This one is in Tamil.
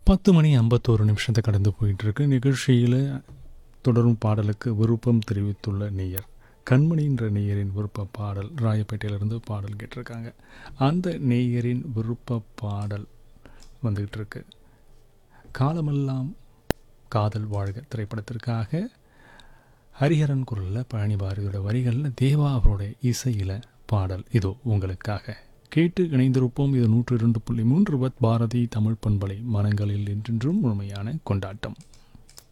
பத்து மணி ஐம்பத்தோரு நிமிஷத்தை கடந்து போயிட்டுருக்கு நிகழ்ச்சியில் தொடரும் பாடலுக்கு விருப்பம் தெரிவித்துள்ள நேயர் கண்மணின்ற நேயரின் விருப்ப பாடல் ராயப்பேட்டையிலிருந்து பாடல் கேட்டிருக்காங்க அந்த நேயரின் விருப்ப பாடல் வந்துக்கிட்டு இருக்கு காலமெல்லாம் காதல் வாழ்க திரைப்படத்திற்காக ஹரிஹரன் குரலில் பழனி பாரதியோட வரிகளில் தேவா அவரோட இசையில் பாடல் இதோ உங்களுக்காக கேட்டு இணைந்திருப்போம் இது நூற்று இரண்டு புள்ளி மூன்று பத் பாரதி தமிழ் பண்பலை மனங்களில் என்றென்றும் முழுமையான கொண்டாட்டம்